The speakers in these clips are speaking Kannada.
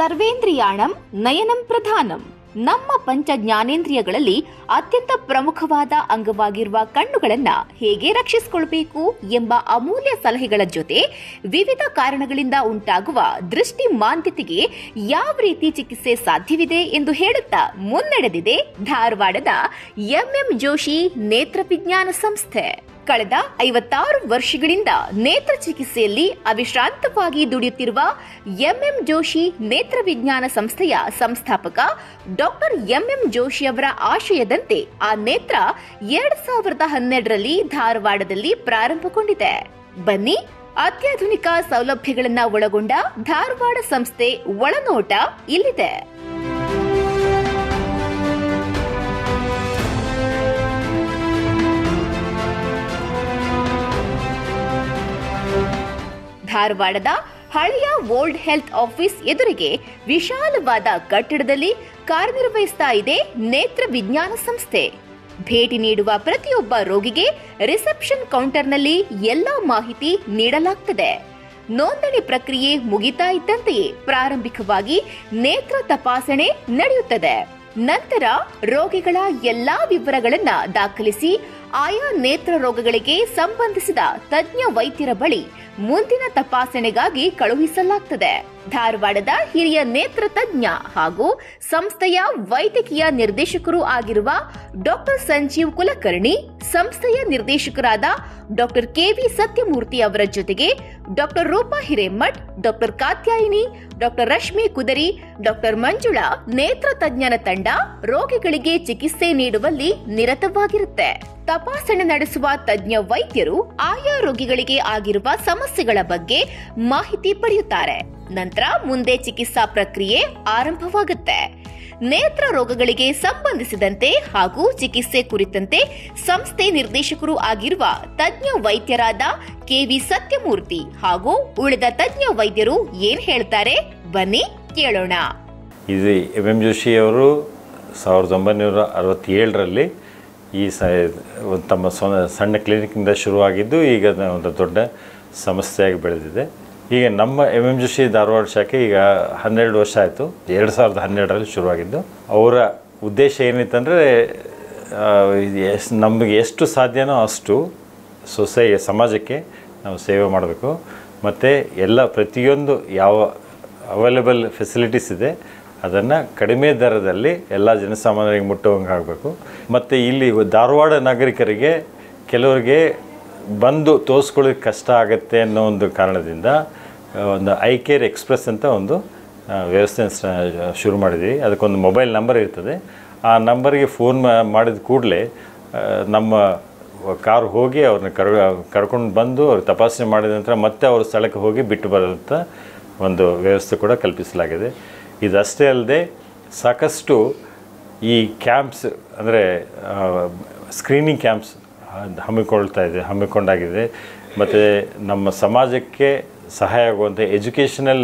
ಸರ್ವೇಂದ್ರಿಯಾಣಂ ನಯನಂ ಪ್ರಧಾನಂ ನಮ್ಮ ಪಂಚ ಜ್ಞಾನೇಂದ್ರಿಯಗಳಲ್ಲಿ ಅತ್ಯಂತ ಪ್ರಮುಖವಾದ ಅಂಗವಾಗಿರುವ ಕಣ್ಣುಗಳನ್ನ ಹೇಗೆ ರಕ್ಷಿಸಿಕೊಳ್ಬೇಕು ಎಂಬ ಅಮೂಲ್ಯ ಸಲಹೆಗಳ ಜೊತೆ ವಿವಿಧ ಕಾರಣಗಳಿಂದ ಉಂಟಾಗುವ ದೃಷ್ಟಿ ಮಾಂದ್ಯತೆಗೆ ಯಾವ ರೀತಿ ಚಿಕಿತ್ಸೆ ಸಾಧ್ಯವಿದೆ ಎಂದು ಹೇಳುತ್ತಾ ಮುನ್ನಡೆದಿದೆ ಧಾರವಾಡದ ಎಂಎಂ ಜೋಶಿ ನೇತ್ರ ವಿಜ್ಞಾನ ಸಂಸ್ಥೆ ಕಳೆದ ಐವತ್ತಾರು ವರ್ಷಗಳಿಂದ ನೇತ್ರ ಚಿಕಿತ್ಸೆಯಲ್ಲಿ ಅವಿಶ್ರಾಂತವಾಗಿ ದುಡಿಯುತ್ತಿರುವ ಎಂಎಂ ಜೋಶಿ ನೇತ್ರ ವಿಜ್ಞಾನ ಸಂಸ್ಥೆಯ ಸಂಸ್ಥಾಪಕ ಡಾಕ್ಟರ್ ಎಂಎಂ ಜೋಶಿ ಅವರ ಆಶಯದಂತೆ ಆ ನೇತ್ರ ಎರಡ್ ಸಾವಿರದ ಹನ್ನೆರಡರಲ್ಲಿ ಧಾರವಾಡದಲ್ಲಿ ಪ್ರಾರಂಭಗೊಂಡಿದೆ ಬನ್ನಿ ಅತ್ಯಾಧುನಿಕ ಸೌಲಭ್ಯಗಳನ್ನ ಒಳಗೊಂಡ ಧಾರವಾಡ ಸಂಸ್ಥೆ ಒಳನೋಟ ಇಲ್ಲಿದೆ ಧಾರವಾಡದ ಹಳೆಯ ವರ್ಲ್ಡ್ ಹೆಲ್ತ್ ಆಫೀಸ್ ಎದುರಿಗೆ ವಿಶಾಲವಾದ ಕಟ್ಟಡದಲ್ಲಿ ಕಾರ್ಯನಿರ್ವಹಿಸ್ತಾ ಇದೆ ನೇತ್ರ ವಿಜ್ಞಾನ ಸಂಸ್ಥೆ ಭೇಟಿ ನೀಡುವ ಪ್ರತಿಯೊಬ್ಬ ರೋಗಿಗೆ ರಿಸೆಪ್ಷನ್ ಕೌಂಟರ್ನಲ್ಲಿ ಎಲ್ಲಾ ಮಾಹಿತಿ ನೀಡಲಾಗ್ತದೆ ನೋಂದಣಿ ಪ್ರಕ್ರಿಯೆ ಮುಗಿತಾ ಇದ್ದಂತೆಯೇ ಪ್ರಾರಂಭಿಕವಾಗಿ ನೇತ್ರ ತಪಾಸಣೆ ನಡೆಯುತ್ತದೆ ನಂತರ ರೋಗಿಗಳ ಎಲ್ಲಾ ವಿವರಗಳನ್ನ ದಾಖಲಿಸಿ ಆಯಾ ನೇತ್ರ ರೋಗಗಳಿಗೆ ಸಂಬಂಧಿಸಿದ ತಜ್ಞ ವೈದ್ಯರ ಬಳಿ ಮುಂದಿನ ತಪಾಸಣೆಗಾಗಿ ಕಳುಹಿಸಲಾಗ್ತದೆ ಧಾರವಾಡದ ಹಿರಿಯ ನೇತ್ರ ತಜ್ಞ ಹಾಗೂ ಸಂಸ್ಥೆಯ ವೈದ್ಯಕೀಯ ನಿರ್ದೇಶಕರು ಆಗಿರುವ ಡಾಕ್ಟರ್ ಸಂಜೀವ್ ಕುಲಕರ್ಣಿ ಸಂಸ್ಥೆಯ ನಿರ್ದೇಶಕರಾದ ಡಾಕ್ಟರ್ ಕೆವಿ ಸತ್ಯಮೂರ್ತಿ ಅವರ ಜೊತೆಗೆ doctor Roopa Hiremath doctor Katyayini doctor Rashmi Kudari doctor Manjula ನೇತ್ರ ತಜ್ಞನ ತಂಡ ರೋಗಿಗಳಿಗೆ ಚಿಕಿತ್ಸೆ ನೀಡುವಲ್ಲಿ ನಿರತವಾಗಿರುತ್ತೆ ತಪಾಸಣೆ ನಡೆಸುವ ತಜ್ಞ ವೈದ್ಯರು ಆಯಾ ರೋಗಿಗಳಿಗೆ ಆಗಿರುವ ಸಮಸ್ಯೆಗಳ ಬಗ್ಗೆ ಮಾಹಿತಿ ಪಡೆಯುತ್ತಾರೆ ನಂತರ ಮುಂದೆ ಚಿಕಿತ್ಸಾ ಪ್ರಕ್ರಿಯೆ ಆರಂಭವಾಗುತ್ತೆ ನೇತ್ರ ರೋಗಗಳಿಗೆ ಸಂಬಂಧಿಸಿದಂತೆ ಹಾಗೂ ಚಿಕಿತ್ಸೆ ಕುರಿತಂತೆ ಸಂಸ್ಥೆ ನಿರ್ದೇಶಕರು ಆಗಿರುವ ತಜ್ಞ ವೈದ್ಯರಾದ ಕೆವಿ ಸತ್ಯಮೂರ್ತಿ ಹಾಗೂ ಉಳಿದ ತಜ್ಞ ವೈದ್ಯರು ಏನ್ ಹೇಳ್ತಾರೆ ಬನ್ನಿ ಕೇಳೋಣ ಇದು ಎಮ್ ಎಂ ಜೋಶಿ ಅವರು ಸಾವಿರದ ಒಂಬೈನೂರ ಅರವತ್ತೇಳರಲ್ಲಿ ಈ ಸ ಒಂದು ತಮ್ಮ ಸ್ವ ಸಣ್ಣ ಕ್ಲಿನಿಕ್ನಿಂದ ಶುರುವಾಗಿದ್ದು ಈಗ ಅದು ಒಂದು ದೊಡ್ಡ ಸಂಸ್ಥೆಯಾಗಿ ಬೆಳೆದಿದೆ ಈಗ ನಮ್ಮ ಎಮ್ ಎಂ ಜೋಶಿ ಧಾರವಾಡ ಶಾಖೆ ಈಗ ಹನ್ನೆರಡು ವರ್ಷ ಆಯಿತು ಎರಡು ಸಾವಿರದ ಹನ್ನೆರಡರಲ್ಲಿ ಶುರುವಾಗಿದ್ದು ಅವರ ಉದ್ದೇಶ ಏನಿತ್ತಂದರೆ ಎಸ್ ನಮಗೆ ಎಷ್ಟು ಸಾಧ್ಯನೋ ಅಷ್ಟು ಸೊಸೈ ಸಮಾಜಕ್ಕೆ ನಾವು ಸೇವೆ ಮಾಡಬೇಕು ಮತ್ತು ಎಲ್ಲ ಪ್ರತಿಯೊಂದು ಯಾವ ಅವೈಲೇಬಲ್ ಫೆಸಿಲಿಟೀಸ್ ಇದೆ ಅದನ್ನು ಕಡಿಮೆ ದರದಲ್ಲಿ ಎಲ್ಲ ಜನಸಾಮಾನ್ಯರಿಗೆ ಮುಟ್ಟುವಂಗೆ ಆಗಬೇಕು ಮತ್ತು ಇಲ್ಲಿ ಧಾರವಾಡ ನಾಗರಿಕರಿಗೆ ಕೆಲವರಿಗೆ ಬಂದು ತೋರಿಸ್ಕೊಳ್ಳೋಕೆ ಕಷ್ಟ ಆಗುತ್ತೆ ಅನ್ನೋ ಒಂದು ಕಾರಣದಿಂದ ಆ, ಒಂದು ಐ ಕೇರ್ ಎಕ್ಸ್ಪ್ರೆಸ್ ಅಂತ ಒಂದು ಆ, ವ್ಯವಸ್ಥೆ ಸ- ಶುರು ಮಾಡಿದ್ವಿ ಅದಕ್ಕೊಂದು ಮೊಬೈಲ್ ನಂಬರ್ ಇರ್ತದೆ ಆ ನಂಬರ್ಗೆ ಫೋನ್ ಮಾಡಿದ ಕೂಡಲೇ ನಮ್ಮ ಕಾರು ಹೋಗಿ ಅವ್ರನ್ನ ಕರ್ ಕರ್ಕೊಂಡು ಬಂದು ಅವ್ರು ತಪಾಸಣೆ ಮಾಡಿದ ನಂತರ ಮತ್ತೆ ಅವ್ರ ಸ್ಥಳಕ್ಕೆ ಹೋಗಿ ಬಿಟ್ಟು ಬರೋಂಥ ಒಂದು ವ್ಯವಸ್ಥೆ ಕೂಡ ಕಲ್ಪಿಸಲಾಗಿದೆ ಇದಷ್ಟೇ ಅಲ್ಲದೆ ಸಾಕಷ್ಟು ಈ ಕ್ಯಾಂಪ್ಸ್ ಅಂದರೆ ಸ್ಕ್ರೀನಿಂಗ್ ಕ್ಯಾಂಪ್ಸ್ ಹಮ್ಮಿಕೊಳ್ತಾ ಇದೆ ಹಮ್ಮಿಕೊಂಡಾಗಿದೆ ಮತ್ತು ನಮ್ಮ ಸಮಾಜಕ್ಕೆ ಸಹಾಯ ಆಗುವಂಥ ಎಜುಕೇಷನಲ್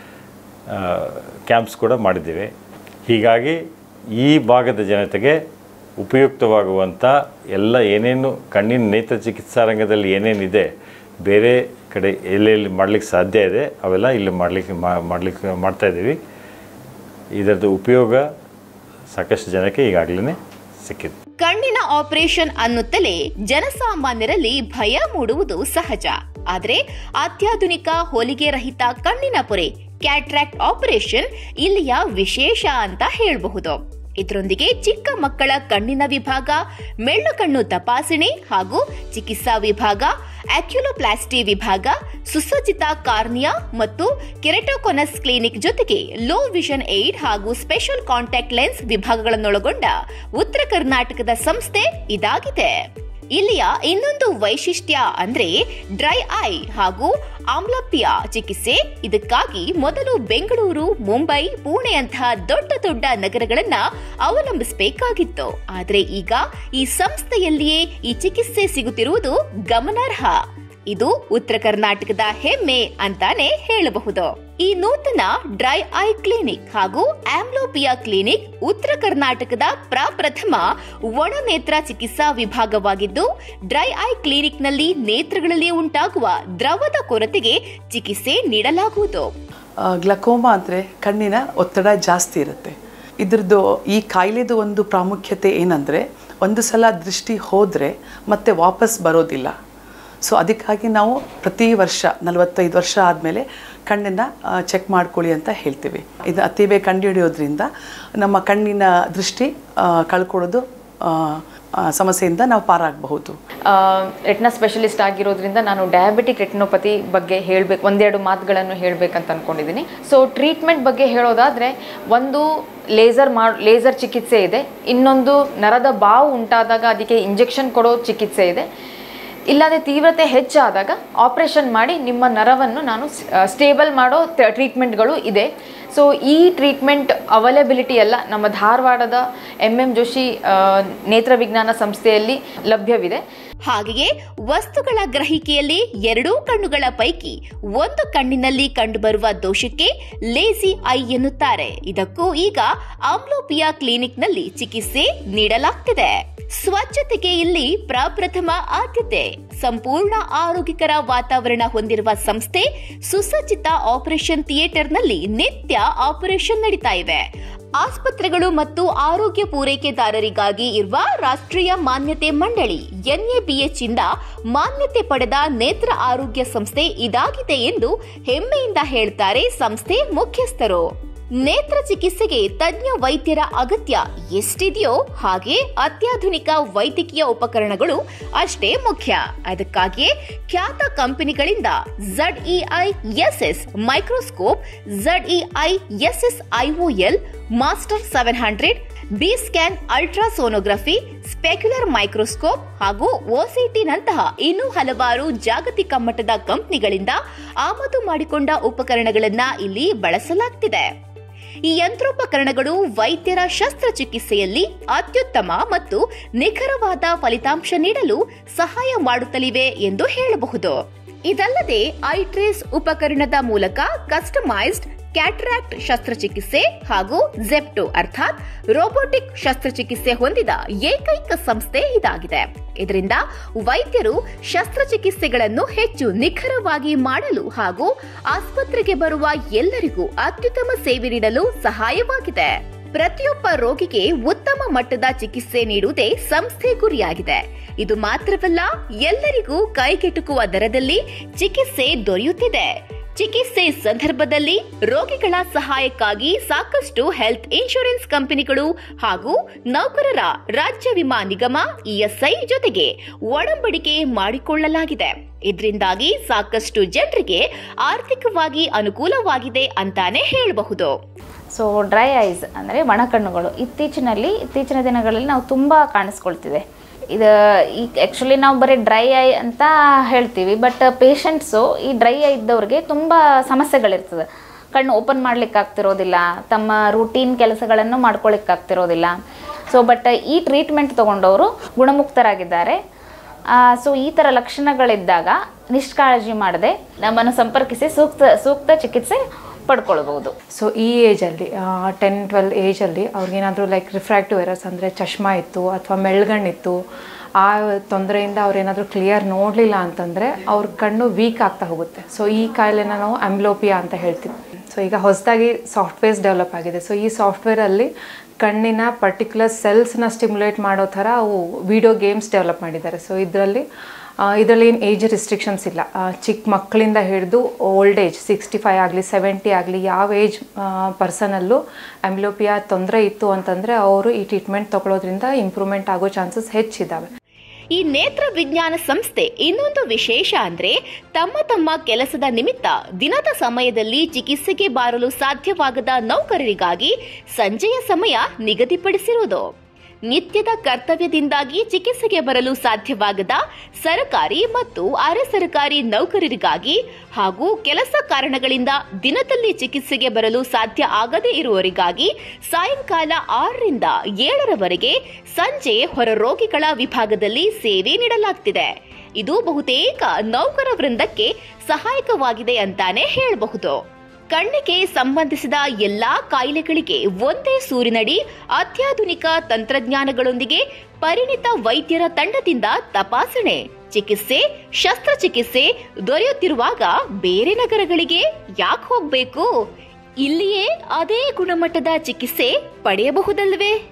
ಕ್ಯಾಂಪ್ಸ್ ಕೂಡ ಮಾಡಿದ್ದೀವಿ ಹೀಗಾಗಿ ಈ ಭಾಗದ ಜನತೆಗೆ ಉಪಯುಕ್ತವಾಗುವಂಥ ಎಲ್ಲ ಏನೇನು ಕಣ್ಣಿನ ನೇತ್ರ ಚಿಕಿತ್ಸಾ ರಂಗದಲ್ಲಿ ಏನೇನಿದೆ ಬೇರೆ ಕಡೆ ಎಲ್ಲೆಲ್ಲಿ ಮಾಡಲಿಕ್ಕೆ ಸಾಧ್ಯ ಇದೆ ಅವೆಲ್ಲ ಇಲ್ಲಿ ಮಾಡಲಿಕ್ಕೆ ಮಾಡಲಿಕ್ಕೆ ಮಾಡ್ತಾಯಿದ್ದೀವಿ ಇದರದ್ದು ಉಪಯೋಗ ಸಾಕಷ್ಟು ಜನಕ್ಕೆ ಈಗಾಗಲೇ ಸಿಕ್ಕಿದೆ ಕಣ್ಣಿನ ಆಪರೇಷನ್ ಅನ್ನುತ್ತಲೇ ಜನಸಾಮಾನ್ಯರಲ್ಲಿ ಭಯ ಮೂಡುವುದು ಸಹಜ ಆದರೆ ಅತ್ಯಾಧುನಿಕ ಹೊಲಿಗೆ ರಹಿತ ಕಣ್ಣಿನ ಪೊರೆ ಕ್ಯಾಟ್ರಾಕ್ಟ್ ಆಪರೇಷನ್ ಇಲ್ಲಿಯ ವಿಶೇಷ ಅಂತ ಹೇಳಬಹುದು ಇದರೊಂದಿಗೆ ಚಿಕ್ಕ ಮಕ್ಕಳ ಕಣ್ಣಿನ ವಿಭಾಗ ಮೆಳ್ಳು ಕಣ್ಣು ತಪಾಸಣೆ ಹಾಗೂ ಚಿಕಿತ್ಸಾ ವಿಭಾಗ ಅಕ್ಯುಲೋಪ್ಲಾಸ್ಟಿ ವಿಭಾಗ ಸುಸಜ್ಜಿತ ಕಾರ್ನಿಯಾ ಮತ್ತು ಕೆರೆಟೋಕೊನಸ್ ಕ್ಲಿನಿಕ್ ಜೊತೆಗೆ ಲೋ ವಿಷನ್ ಏಡ್ ಹಾಗೂ ಸ್ಪೆಷಲ್ ಕಾಂಟ್ಯಾಕ್ಟ್ ಲೆನ್ಸ್ ವಿಭಾಗಗಳನ್ನೊಳಗೊಂಡ ಉತ್ತರ ಕರ್ನಾಟಕದ ಸಂಸ್ಥೆ ಇದಾಗಿದೆ ಇಲ್ಲಿಯ ಇನ್ನೊಂದು ವೈಶಿಷ್ಟ್ಯ ಅಂದ್ರೆ ಡ್ರೈ ಐ ಹಾಗೂ ಆಮ್ಲಪ್ಯ ಚಿಕಿತ್ಸೆ ಇದಕ್ಕಾಗಿ ಮೊದಲು ಬೆಂಗಳೂರು ಮುಂಬೈ ಪುಣೆಯಂತಹ ದೊಡ್ಡ ದೊಡ್ಡ ನಗರಗಳನ್ನ ಅವಲಂಬಿಸಬೇಕಾಗಿತ್ತು ಆದ್ರೆ ಈಗ ಈ ಸಂಸ್ಥೆಯಲ್ಲಿಯೇ ಈ ಚಿಕಿತ್ಸೆ ಸಿಗುತ್ತಿರುವುದು ಗಮನಾರ್ಹ ಇದು ಉತ್ತರ ಕರ್ನಾಟಕದ ಹೆಮ್ಮೆ ಅಂತಾನೆ ಹೇಳಬಹುದು ಈ ನೂತನ ಡ್ರೈ ಐ ಕ್ಲಿನಿಕ್ ಹಾಗೂ ಆಮ್ಲೋಪಿಯಾ ಕ್ಲಿನಿಕ್ ಉತ್ತರ ಕರ್ನಾಟಕದ ಪ್ರಪ್ರಥಮ ಒಣನೇತ್ರ ಚಿಕಿತ್ಸಾ ವಿಭಾಗವಾಗಿದ್ದು ಡ್ರೈ ಐ ಕ್ಲಿನಿಕ್ನಲ್ಲಿ ನೇತ್ರಗಳಲ್ಲಿ ಉಂಟಾಗುವ ದ್ರವದ ಕೊರತೆಗೆ ಚಿಕಿತ್ಸೆ ನೀಡಲಾಗುವುದು ಗ್ಲಕೋಮಾ ಅಂದರೆ ಕಣ್ಣಿನ ಒತ್ತಡ ಜಾಸ್ತಿ ಇರುತ್ತೆ ಇದ್ರದ್ದು ಈ ಕಾಯಿಲೆದು ಒಂದು ಪ್ರಾಮುಖ್ಯತೆ ಏನಂದರೆ ಒಂದು ಸಲ ದೃಷ್ಟಿ ಹೋದರೆ ಮತ್ತೆ ವಾಪಸ್ ಬರೋದಿಲ್ಲ ಸೊ ಅದಕ್ಕಾಗಿ ನಾವು ಪ್ರತಿ ವರ್ಷ ನಲವತ್ತೈದು ವರ್ಷ ಆದಮೇಲೆ ಕಣ್ಣನ್ನು ಚೆಕ್ ಮಾಡ್ಕೊಳ್ಳಿ ಅಂತ ಹೇಳ್ತೀವಿ ಇದು ಅತಿ ಬೇಗ ಕಂಡುಹಿಡಿಯೋದ್ರಿಂದ ನಮ್ಮ ಕಣ್ಣಿನ ದೃಷ್ಟಿ ಆ, ಕಳ್ಕೊಳ್ಳೋದು ಆ, ಆ, ಸಮಸ್ಯೆಯಿಂದ ನಾವು ಪಾರಾಗಬಹುದು ರೆಟ್ನಾ ಸ್ಪೆಷಲಿಸ್ಟ್ ಆಗಿರೋದ್ರಿಂದ ನಾನು ಡಯಾಬಿಟಿಕ್ ರೆಟಿನೋಪತಿ ಬಗ್ಗೆ ಹೇಳಬೇಕು ಒಂದೆರಡು ಮಾತುಗಳನ್ನು ಹೇಳಬೇಕಂತ ಅಂದ್ಕೊಂಡಿದ್ದೀನಿ ಸೊ ಟ್ರೀಟ್ಮೆಂಟ್ ಬಗ್ಗೆ ಹೇಳೋದಾದರೆ ಒಂದು ಲೇಸರ್ ಮಾಡ್ ಲೇಸರ್ ಚಿಕಿತ್ಸೆ ಇದೆ ಇನ್ನೊಂದು ನರದ ಬಾವು ಉಂಟಾದಾಗ ಅದಕ್ಕೆ ಇಂಜೆಕ್ಷನ್ ಕೊಡೋ ಚಿಕಿತ್ಸೆ ಇದೆ ಇಲ್ಲದೆ ತೀವ್ರತೆ ಹೆಚ್ಚಾದಾಗ ಆಪರೇಷನ್ ಮಾಡಿ ನಿಮ್ಮ ನರವನ್ನು ನಾನು ಸ್ಟೇಬಲ್ ಮಾಡೋ ಟ್ರೀಟ್ಮೆಂಟ್ಗಳು ಇದೆ ಸೊ ಈ ಟ್ರೀಟ್ಮೆಂಟ್ ಅವೈಲಬಿಲಿಟಿ ಎಲ್ಲ ನಮ್ಮ ಧಾರವಾಡದ ಎಮ್ ಎಂ ಜೋಶಿ ಆ, ನೇತ್ರ ವಿಜ್ಞಾನ ಸಂಸ್ಥೆಯಲ್ಲಿ ಲಭ್ಯವಿದೆ ಹಾಗೆಯೇ ವಸ್ತುಗಳ ಗ್ರಹಿಕೆಯಲ್ಲಿ ಎರಡೂ ಕಣ್ಣುಗಳ ಪೈಕಿ ಒಂದು ಕಣ್ಣಿನಲ್ಲಿ ಕಂಡುಬರುವ ದೋಷಕ್ಕೆ ಲೇಸಿ ಐ ಎನ್ನುತ್ತಾರೆ ಇದಕ್ಕೂ ಈಗ ಆಮ್ಲೋಪಿಯಾ ಕ್ಲಿನಿಕ್ನಲ್ಲಿ ಚಿಕಿತ್ಸೆ ನೀಡಲಾಗ್ತಿದೆ ಸ್ವಚ್ಛತೆಗೆ ಇಲ್ಲಿ ಪ್ರಪ್ರಥಮ ಆದ್ಯತೆ ಸಂಪೂರ್ಣ ಆರೋಗ್ಯಕರ ವಾತಾವರಣ ಹೊಂದಿರುವ ಸಂಸ್ಥೆ ಸುಸಜ್ಜಿತ ಆಪರೇಷನ್ ಥಿಯೇಟರ್ನಲ್ಲಿ ನಿತ್ಯ ಆಪರೇಷನ್ ನಡೀತಾ ಇವೆ ಆಸ್ಪತ್ರೆಗಳು ಮತ್ತು ಆರೋಗ್ಯ ಪೂರೈಕೆದಾರರಿಗಾಗಿ ಇರುವ ರಾಷ್ಟ್ರೀಯ ಮಾನ್ಯತೆ ಮಂಡಳಿ ಎನ್ಎಬಿಎಚ್ ಇಂದ ಮಾನ್ಯತೆ ಪಡೆದ ನೇತ್ರ ಆರೋಗ್ಯ ಸಂಸ್ಥೆ ಇದಾಗಿದೆ ಎಂದು ಹೆಮ್ಮೆಯಿಂದ ಹೇಳ್ತಾರೆ ಸಂಸ್ಥೆ ಮುಖ್ಯಸ್ಥರು ನೇತ್ರ ಚಿಕಿತ್ಸೆಗೆ ತಜ್ಞ ವೈದ್ಯರ ಅಗತ್ಯ ಎಷ್ಟಿದೆಯೋ ಹಾಗೆ ಅತ್ಯಾಧುನಿಕ ವೈದ್ಯಕೀಯ ಉಪಕರಣಗಳು ಅಷ್ಟೇ ಮುಖ್ಯ ಅದಕ್ಕಾಗಿಯೇ ಖ್ಯಾತ ಕಂಪನಿಗಳಿಂದ Z EI SS microscope Z EI SS IOL master seven hundred B scan ultrasonography specular microscope ಹಾಗೂ ಓಸಿಟಿನಂತಹ ಇನ್ನೂ ಹಲವಾರು ಜಾಗತಿಕ ಮಟ್ಟದ ಕಂಪನಿಗಳಿಂದ ಆಮದು ಮಾಡಿಕೊಂಡ ಉಪಕರಣಗಳನ್ನ ಇಲ್ಲಿ ಬಳಸಲಾಗ್ತಿದೆ ಈ ಯಂತ್ರೋಪಕರಣಗಳು ವೈದ್ಯರ ಶಸ್ತ್ರಚಿಕಿತ್ಸೆಯಲ್ಲಿ ಅತ್ಯುತ್ತಮ ಮತ್ತು ನಿಖರವಾದ ಫಲಿತಾಂಶ ನೀಡಲು ಸಹಾಯ ಮಾಡುತ್ತಲಿವೆ ಎಂದು ಹೇಳಬಹುದು ಇದಲ್ಲದೆ ಐಟ್ರೇಸ್ ಉಪಕರಣದ ಮೂಲಕ ಕಸ್ಟಮೈಸ್ಡ್ ಕ್ಯಾಟ್ರಾಕ್ಟ್ ಶಸ್ತ್ರಚಿಕಿತ್ಸೆ ಹಾಗೂ ಜೆಪ್ಟೋ ಅರ್ಥಾತ್ ರೋಬೋಟಿಕ್ ಶಸ್ತ್ರಚಿಕಿತ್ಸೆ ಹೊಂದಿದ ಏಕೈಕ ಸಂಸ್ಥೆ ಇದಾಗಿದೆ ಇದರಿಂದ ವೈದ್ಯರು ಶಸ್ತ್ರಚಿಕಿತ್ಸೆಗಳನ್ನು ಹೆಚ್ಚು ನಿಖರವಾಗಿ ಮಾಡಲು ಹಾಗೂ ಆಸ್ಪತ್ರೆಗೆ ಬರುವ ಎಲ್ಲರಿಗೂ ಅತ್ಯುತ್ತಮ ಸೇವೆ ನೀಡಲು ಸಹಾಯವಾಗಿದೆ ಪ್ರತಿಯೊಬ್ಬ ರೋಗಿಗೆ ಉತ್ತಮ ಮಟ್ಟದ ಚಿಕಿತ್ಸೆ ನೀಡುವುದೇ ಸಂಸ್ಥೆ ಗುರಿಯಾಗಿದೆ ಇದು ಮಾತ್ರವಲ್ಲ ಎಲ್ಲರಿಗೂ ಕೈಗೆಟುಕುವ ದರದಲ್ಲಿ ಚಿಕಿತ್ಸೆ ದೊರೆಯುತ್ತಿದೆ ಚಿಕಿತ್ಸೆ ಸಂದರ್ಭದಲ್ಲಿ ರೋಗಿಗಳ ಸಹಾಯಕ್ಕಾಗಿ ಸಾಕಷ್ಟು ಹೆಲ್ತ್ ಇನ್ಶೂರೆನ್ಸ್ ಕಂಪನಿಗಳು ಹಾಗೂ ನೌಕರರ ರಾಜ್ಯ ವಿಮಾ ನಿಗಮ ಇಎಸ್ಐ ಜೊತೆಗೆ ಒಡಂಬಡಿಕೆ ಮಾಡಿಕೊಳ್ಳಲಾಗಿದೆ ಇದರಿಂದಾಗಿ ಸಾಕಷ್ಟು ಜನರಿಗೆ ಆರ್ಥಿಕವಾಗಿ ಅನುಕೂಲವಾಗಿದೆ ಅಂತಾನೆ ಹೇಳಬಹುದು ಸೊ ಡ್ರೈ ಐಸ್ ಅಂದರೆ ಒಣಕಣ್ಣುಗಳು ಇತ್ತೀಚಿನಲ್ಲಿ ಇತ್ತೀಚಿನ ದಿನಗಳಲ್ಲಿ ನಾವು ತುಂಬ ಕಾಣಿಸ್ಕೊಳ್ತಿದೆ ಇದು ಈ ಆ್ಯಕ್ಚುಲಿ ನಾವು ಬರೀ ಡ್ರೈ ಐ ಅಂತ ಹೇಳ್ತೀವಿ ಬಟ್ ಪೇಷಂಟ್ಸು ಈ ಡ್ರೈ ಐ ಇದ್ದವ್ರಿಗೆ ತುಂಬ ಸಮಸ್ಯೆಗಳಿರ್ತದೆ ಕಣ್ಣು ಓಪನ್ ಮಾಡ್ಲಿಕ್ಕೆ ಆಗ್ತಿರೋದಿಲ್ಲ ತಮ್ಮ ರೂಟೀನ್ ಕೆಲಸಗಳನ್ನು ಮಾಡ್ಕೊಳ್ಳಿಕ್ಕಾಗ್ತಿರೋದಿಲ್ಲ ಸೊ ಬಟ್ ಈ ಟ್ರೀಟ್ಮೆಂಟ್ ತೊಗೊಂಡವರು ಗುಣಮುಕ್ತರಾಗಿದ್ದಾರೆ ಸೊ ಈ ಥರ ಲಕ್ಷಣಗಳಿದ್ದಾಗ ನಿಷ್ಕಾಳಜಿ ಮಾಡದೆ ನಮ್ಮನ್ನು ಸಂಪರ್ಕಿಸಿ ಸೂಕ್ತ ಸೂಕ್ತ ಚಿಕಿತ್ಸೆ ಪಡ್ಕೊಳ್ಬೋದು ಸೊ ಈ ಏಜಲ್ಲಿ ಟೆನ್ ಟ್ವೆಲ್ ಏಜಲ್ಲಿ ಅವ್ರಿಗೇನಾದರೂ ಲೈಕ್ ರಿಫ್ರಾಕ್ಟಿವ್ ಎರರ್ಸ್ ಅಂದರೆ ಚಶ್ಮಾ ಇತ್ತು ಅಥವಾ ಮೆಳ್ಗಣ್ಣಿತ್ತು ಆ ತೊಂದರೆಯಿಂದ ಅವ್ರೇನಾದರೂ ಕ್ಲಿಯರ್ ನೋಡಲಿಲ್ಲ ಅಂತಂದರೆ ಅವ್ರ ಕಣ್ಣು ವೀಕ್ ಆಗ್ತಾ ಹೋಗುತ್ತೆ ಸೊ ಈ ಕಾಯಿಲೆನ ನಾವು ಆಂಬ್ಲೋಪಿಯಾ ಅಂತ ಹೇಳ್ತೀವಿ ಸೊ ಈಗ ಹೊಸದಾಗಿ ಸಾಫ್ಟ್ವೇರ್ಸ್ ಡೆವಲಪ್ ಆಗಿದೆ ಸೊ ಈ ಸಾಫ್ಟ್ವೇರಲ್ಲಿ ಕಣ್ಣಿನ ಪರ್ಟಿಕ್ಯುಲರ್ ಸೆಲ್ಸ್ನ ಸ್ಟಿಮ್ಯುಲೇಟ್ ಮಾಡೋ ಥರ ಅವು ವಿಡಿಯೋ ಗೇಮ್ಸ್ ಡೆವಲಪ್ ಮಾಡಿದ್ದಾರೆ ಸೊ ಇದರಲ್ಲಿ ಇದರಲ್ಲಿ ಏನು ಏಜ್ ರಿಸ್ಟ್ರಿಕ್ಷನ್ಸ್ ಇಲ್ಲ ಆ, ಚಿಕ್ಕ ಮಕ್ಕಳಿಂದ ಹಿಡಿದು ಓಲ್ಡ್ ಏಜ್ ಸಿಕ್ಸ್ಟಿ ಫೈವ್ ಆಗಲಿ ಸೆವೆಂಟಿ ಆಗಲಿ ಯಾವ ಏಜ್ ಪರ್ಸನಲ್ಲೂ ಆಂಬ್ಲೋಪಿಯಾ ತೊಂದರೆ ಇತ್ತು ಅಂತಂದರೆ ಅವರು ಈ ಟ್ರೀಟ್ಮೆಂಟ್ ತಗೊಳ್ಳೋದ್ರಿಂದ ಇಂಪ್ರೂವ್ಮೆಂಟ್ ಆಗೋ ಚಾನ್ಸಸ್ ಹೆಚ್ಚಿದ್ದಾವೆ ಈ ನೇತ್ರ ವಿಜ್ಞಾನ ಸಂಸ್ಥೆ ಇನ್ನೊಂದು ವಿಶೇಷ ಅಂದ್ರೆ ತಮ್ಮ ತಮ್ಮ ಕೆಲಸದ ನಿಮಿತ್ತ ದಿನದ ಸಮಯದಲ್ಲಿ ಚಿಕಿತ್ಸೆಗೆ ಬಾರಲು ಸಾಧ್ಯವಾಗದ ನೌಕರರಿಗಾಗಿ ಸಂಜೆಯ ಸಮಯ ನಿಗದಿಪಡಿಸಿರುವುದು ನಿತ್ಯದ ಕರ್ತವ್ಯದಿಂದಾಗಿ ಚಿಕಿತ್ಸೆಗೆ ಬರಲು ಸಾಧ್ಯವಾಗದ ಸರ್ಕಾರಿ ಮತ್ತು ಅರೆ ಸರ್ಕಾರಿ ನೌಕರರಿಗಾಗಿ ಹಾಗೂ ಕೆಲಸ ಕಾರಣಗಳಿಂದ ದಿನದಲ್ಲಿ ಚಿಕಿತ್ಸೆಗೆ ಬರಲು ಸಾಧ್ಯ ಆಗದೇ ಇರುವವರಿಗಾಗಿ ಸಾಯಂಕಾಲ ಆರರಿಂದ ಏಳರವರೆಗೆ ಸಂಜೆ ಹೊರ ರೋಗಿಗಳ ವಿಭಾಗದಲ್ಲಿ ಸೇವೆ ನೀಡಲಾಗ್ತಿದೆ ಇದು ಬಹುತೇಕ ನೌಕರ ವೃಂದಕ್ಕೆ ಸಹಾಯಕವಾಗಿದೆ ಅಂತಾನೆ ಹೇಳಬಹುದು ಕಣ್ಣಿಗೆ ಸಂಬಂಧಿಸಿದ ಎಲ್ಲಾ ಕಾಯಿಲೆಗಳಿಗೆ ಒಂದೇ ಸೂರಿನಡಿ ಅತ್ಯಾಧುನಿಕ ತಂತ್ರಜ್ಞಾನಗಳೊಂದಿಗೆ ಪರಿಣಿತ ವೈದ್ಯರ ತಂಡದಿಂದ ತಪಾಸಣೆ ಚಿಕಿತ್ಸೆ ಶಸ್ತ್ರಚಿಕಿತ್ಸೆ ದೊರೆಯುತ್ತಿರುವಾಗ ಬೇರೆ ನಗರಗಳಿಗೆ ಯಾಕೆ ಹೋಗ್ಬೇಕು ಇಲ್ಲಿಯೇ ಅದೇ ಗುಣಮಟ್ಟದ ಚಿಕಿತ್ಸೆ ಪಡೆಯಬಹುದಲ್ವೇ